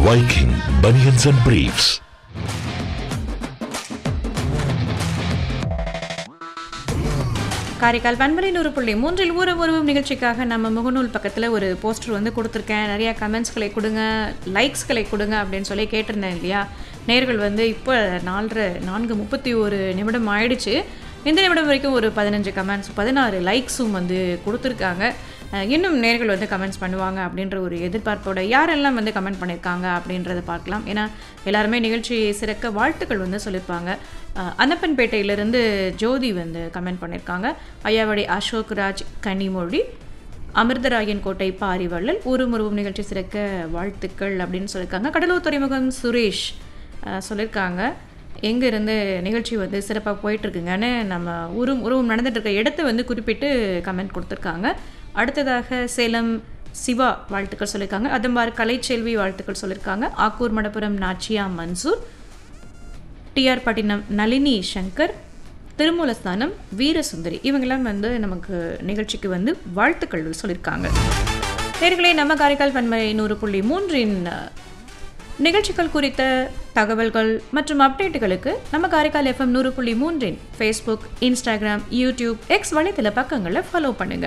Viking Bunions and Briefs. Karaikal பண்பலை நூறு புள்ளி மூன்றில் ஊர உறவும் நிகழ்ச்சிக்காக நம்ம முகநூல் பக்கத்தில் ஒரு போஸ்டர் வந்து கொடுத்துருக்கேன் நிறைய கமெண்ட்ஸ்களை கொடுங்க லைக்ஸ்களை கொடுங்க அப்படின்னு சொல்லி கேட்டிருந்தேன் இல்லையா நேர்கள் வந்து இப்போ நாலரை நான்கு முப்பத்தி ஒரு நிமிடம் ஆயிடுச்சு இந்த நிமிடம் வரைக்கும் ஒரு பதினஞ்சு கமெண்ட்ஸ் பதினாறு லைக்ஸும் வந்து கொடுத்துருக்காங்க அஹ் இன்னும் நேர்கள் வந்து கமெண்ட்ஸ் பண்ணுவாங்க அப்படின்ற ஒரு எதிர்பார்ப்போட யாரெல்லாம் வந்து கமெண்ட் பண்ணியிருக்காங்க அப்படின்றத பார்க்கலாம் ஏன்னா எல்லாருமே நிகழ்ச்சி சிறக்க வாழ்த்துக்கள் வந்து சொல்லியிருப்பாங்க அஹ் அன்னப்பன்பேட்டையிலிருந்து ஜோதி வந்து கமெண்ட் பண்ணியிருக்காங்க ஐயாவடி அசோக் ராஜ் கனிமொழி அமிர்தராயன் கோட்டை பாரிவள்ளல் ஊரு முருவும் நிகழ்ச்சி சிறக்க வாழ்த்துக்கள் அப்படின்னு சொல்லியிருக்காங்க கடலூர் துறைமுகம் சுரேஷ் அஹ் சொல்லியிருக்காங்க எங்கே இருந்து நிகழ்ச்சி வந்து சிறப்பாக போயிட்டுருக்குங்கன்னு நம்ம உருவம் உருவம் நடந்துட்டு இருக்க இடத்த வந்து குறிப்பிட்டு கமெண்ட் கொடுத்துருக்காங்க அடுத்ததாக சேலம் சிவா வாழ்த்துக்கள் சொல்லியிருக்காங்க அதம்பார் கலைச்செல்வி வாழ்த்துக்கள் சொல்லியிருக்காங்க ஆக்கூர் மடப்புரம் நாச்சியா மன்சூர் டிஆர் பட்டினம் நளினி சங்கர் திருமூலஸ்தானம் வீரசுந்தரி இவங்கெல்லாம் வந்து நமக்கு நிகழ்ச்சிக்கு வந்து வாழ்த்துக்கள் சொல்லியிருக்காங்க நேர்களே நம்ம காரைக்கால் பன்மை நூறு புள்ளி மூன்றின் அஹ், நிகழ்ச்சிகள் குறித்த தகவல்கள் மற்றும் அப்டேட்டுகளுக்கு நம்ம காரைக்கால் எஃப்எம் நூறு புள்ளி மூன்றின் ஃபேஸ்புக் இன்ஸ்டாகிராம் யூடியூப் எக்ஸ் வலைத்தள பக்கங்களை ஃபாலோ பண்ணுங்க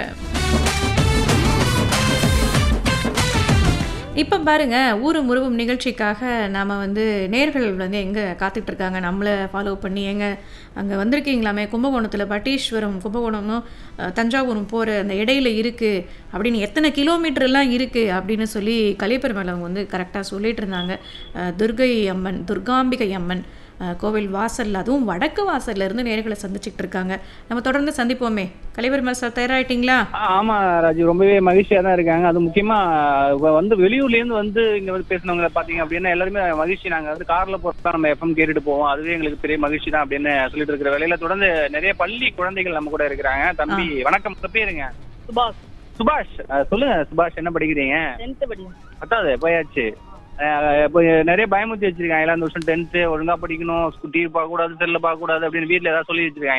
இப்போ பாருங்க ஊரு முருவும் நிகழ்ச்சிக்காக நாம் வந்து நேர்கள் வந்து எங்கே காத்துட்டு இருக்காங்க நம்மளை ஃபாலோ பண்ணி எங்க அங்கே வந்திருக்கீங்களாமே கும்பகோணத்தில் பட்டீஸ்வரம் கும்பகோணமும் அஹ், தஞ்சாவூரும் போகிற அந்த இடையில இருக்குது அப்படின்னு எத்தனை கிலோமீட்டர்லாம் இருக்குது அப்படின்னு சொல்லி கலியப்பெருமலை அவங்க வந்து கரெக்டாக சொல்லிட்டு இருந்தாங்க அஹ், துர்கை அம்மன் துர்காம்பிகை அம்மன் அஹ், கோவில் வாசல்ல அதுவும் வடக்கு வாசல்ல இருந்து நேர்களை சந்திச்சுட்டு இருக்காங்க நம்ம தொடர்ந்து சந்திப்போமே கலியப்பெருமாள் சார் தயாராகிட்டீங்களா ஆ, ஆமா ராஜு ரொம்பவே மகிழ்ச்சியா தான் இருக்காங்க அது முக்கியமா இப்ப வந்து வெளியூர்ல இருந்து வந்து இங்க வந்து பேசினவங்க பாத்தீங்க அப்படின்னா எல்லாருமே மகிழ்ச்சி நாங்க வந்து கார்ல போறதா நம்ம எஃப்எம் கேட்டுட்டு போவோம் அதுவே எங்களுக்கு பெரிய மகிழ்ச்சி தான் அப்படின்னு சொல்லிட்டு இருக்கிற வேலையில தொடர்ந்து நிறைய பள்ளி குழந்தைகள் நம்ம கூட இருக்கிறாங்க தம்பி வணக்கம் உங்க பேருங்க சுபாஷ் சுபாஷ் அஹ், சொல்லுங்க சுபாஷ் என்ன படிக்கிறீங்க டென்த் படிக்கிறேன் பத்தாவது போயாச்சு அஹ், இப்போ நிறைய பயமுத்தி வச்சிருக்காங்க எல்லாம் இந்த வருஷம் டென்த்து ஒழுங்கா படிக்கணும் டிவி பார்க்க கூடாது செல்ல பார்க்க கூடாது அப்படின்னு வீட்டுல ஏதாவது சொல்லி வச்சிருக்காங்க